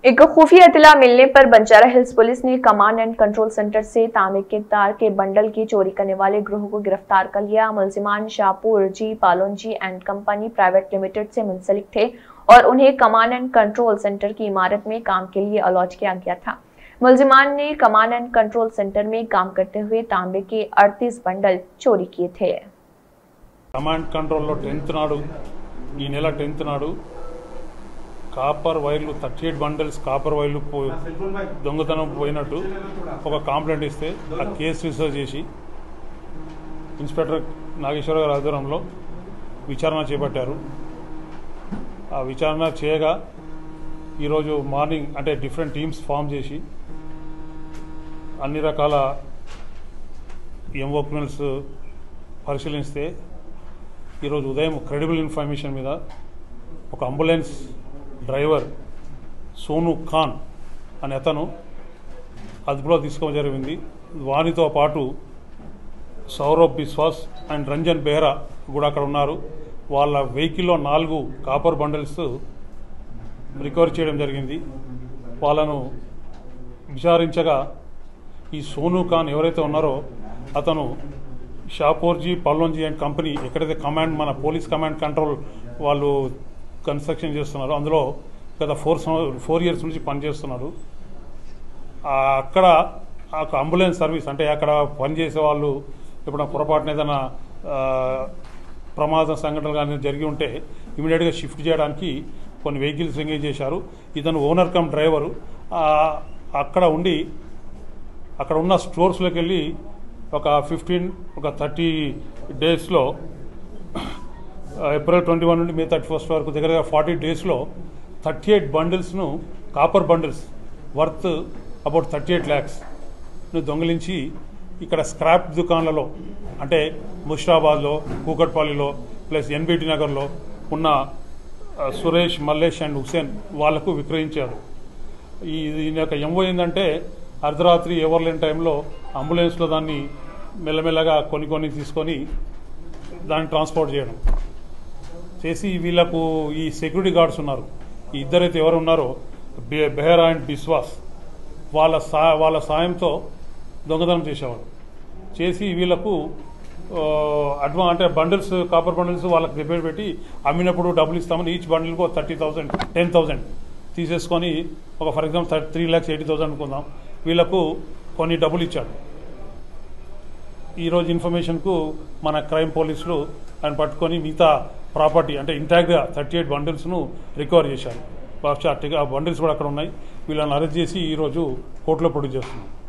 एक खुफिया इतला मिलने पर बंजारा हिल्स पुलिस ने कमांड एंड कंट्रोल सेंटर से तांबे के तार के बंडल की चोरी करने वाले ग्रोह को गिरफ्तार कर लिया मुलजिमान Shapoorji Pallonji and company private limited से मुंसलिक थे और उन्हें कमांड एंड कंट्रोल सेंटर की इमारत में काम के लिए अलॉट किया गया था मुलजिमान ने कमांड एंड कंट्रोल सेंटर में काम करते हुए तांबे के 38 बंडल चोरी किए थे కమాండ్ కంట్రోల్లో టెన్త్ నాడు ఈ నెల టెన్త్ నాడు కాపర్ వైర్లు థర్టీ ఎయిట్ బండల్స్ కాపర్ వైర్లు పో దొంగతనం పోయినట్టు ఒక కంప్లైంట్ ఇస్తే ఆ కేసు రిజిస్టర్ చేసి ఇన్స్పెక్టర్ నాగేశ్వర గారి ఆధ్వర్యంలో విచారణ చేపట్టారు ఆ విచారణ చేయగా ఈరోజు మార్నింగ్ అంటే డిఫరెంట్ టీమ్స్ ఫామ్ చేసి అన్ని రకాల ఎంఓ క్రిమినల్స్ పరిశీలిస్తే ఈరోజు ఉదయం క్రెడిబుల్ ఇన్ఫర్మేషన్ మీద ఒక అంబులెన్స్ డ్రైవర్ సోను ఖాన్ అనే అతను అదుపులో తీసుకోవడం జరిగింది వారితో పాటు సౌరవ్ బిశ్వాస్ అండ్ రంజన్ బెహ్రా కూడా అక్కడ ఉన్నారు వాళ్ళ వెహికల్లో నాలుగు కాపర్ బండిల్స్ రికవర్ చేయడం జరిగింది వాళ్ళను విచారించగా ఈ సోను ఖాన్ ఎవరైతే ఉన్నారో అతను షాపూర్జీ పల్లోంజీ అండ్ కంపెనీ ఎక్కడైతే కమాండ్ మన పోలీస్ కమాండ్ కంట్రోల్ వాళ్ళు కన్స్ట్రక్షన్ చేస్తున్నారో అందులో గత ఫోర్ ఫోర్ ఇయర్స్ నుంచి పనిచేస్తున్నారు ఆ అక్కడ ఆ అంబులెన్స్ సర్వీస్ అంటే అక్కడ పనిచేసే వాళ్ళు ఇప్పుడు పొరపాటున ఏదైనా ఆ, ప్రమాద సంఘటనలు కానీ జరిగి ఉంటే ఇమీడియట్గా షిఫ్ట్ చేయడానికి కొన్ని వెహికల్స్ ఎంగేజ్ చేశారు ఇతను ఓనర్ కమ్ డ్రైవరు ఆ, అక్కడ ఉండి అక్కడ ఉన్న స్టోర్స్లోకి వెళ్ళి ఒక ఫిఫ్టీన్ ఒక థర్టీ డేస్లో ఏప్రిల్ ట్వంటీ వన్ నుండి మే థర్టీ ఫస్ట్ వరకు దగ్గర ఫార్టీ డేస్లో థర్టీ ఎయిట్ బండిల్స్ను copper bundles worth about thirty eight lakhs దొంగిలించి ఇక్కడ స్క్రాప్ దుకాన్లలో అంటే ముషిరాబాద్లో కూకట్పల్లిలో ప్లస్ ఎన్బిటి నగర్లో ఉన్న ఆ, సురేష్ మల్లేష్ అండ్ హుసేన్ వాళ్లకు విక్రయించారు ఈ దీని యొక్క ఎంఓ ఏంటంటే అర్ధరాత్రి ఎవరు లేని టైంలో అంబులెన్స్లో దాన్ని మెల్లమెల్లగా కొన్ని కొన్ని తీసుకొని దాన్ని ట్రాన్స్పోర్ట్ చేయడం చేసి వీళ్ళకు ఈ సెక్యూరిటీ గార్డ్స్ ఉన్నారు ఈ ఇద్దరైతే ఎవరు ఉన్నారో బె- బెహరా అండ్ బిశ్వాస్ వాళ్ళ సా వాళ్ళ సాయంతో దొంగతనం చేసేవారు చేసి వీళ్ళకు అడ్వా అంటే బండిల్స్ కాపర్ బండిల్స్ వాళ్ళకి రిపేర్ పెట్టి అమ్మినప్పుడు డబ్బులు ఇస్తామని ఈచ్ బండిల్కు థర్టీ థౌసండ్ టెన్ థౌసండ్ తీసేసుకొని ఒక for example three lakhs eighty thousand అనుకుందాం వీళ్ళకు కొన్ని డబ్బులు ఇచ్చాడు ఈరోజు ఇన్ఫర్మేషన్కు మన క్రైమ్ పోలీసులు ఆయన పట్టుకొని మిగతా ప్రాపర్టీ అంటే ఇంటాక్ట్గా థర్టీ ఎయిట్ బండిల్స్ను రికవర్ చేశారు బహుశా ఆ బండిల్స్ కూడా అక్కడ ఉన్నాయి వీళ్ళని అరెస్ట్ చేసి ఈరోజు కోర్టులో ప్రొడ్యూస్ చేస్తున్నాం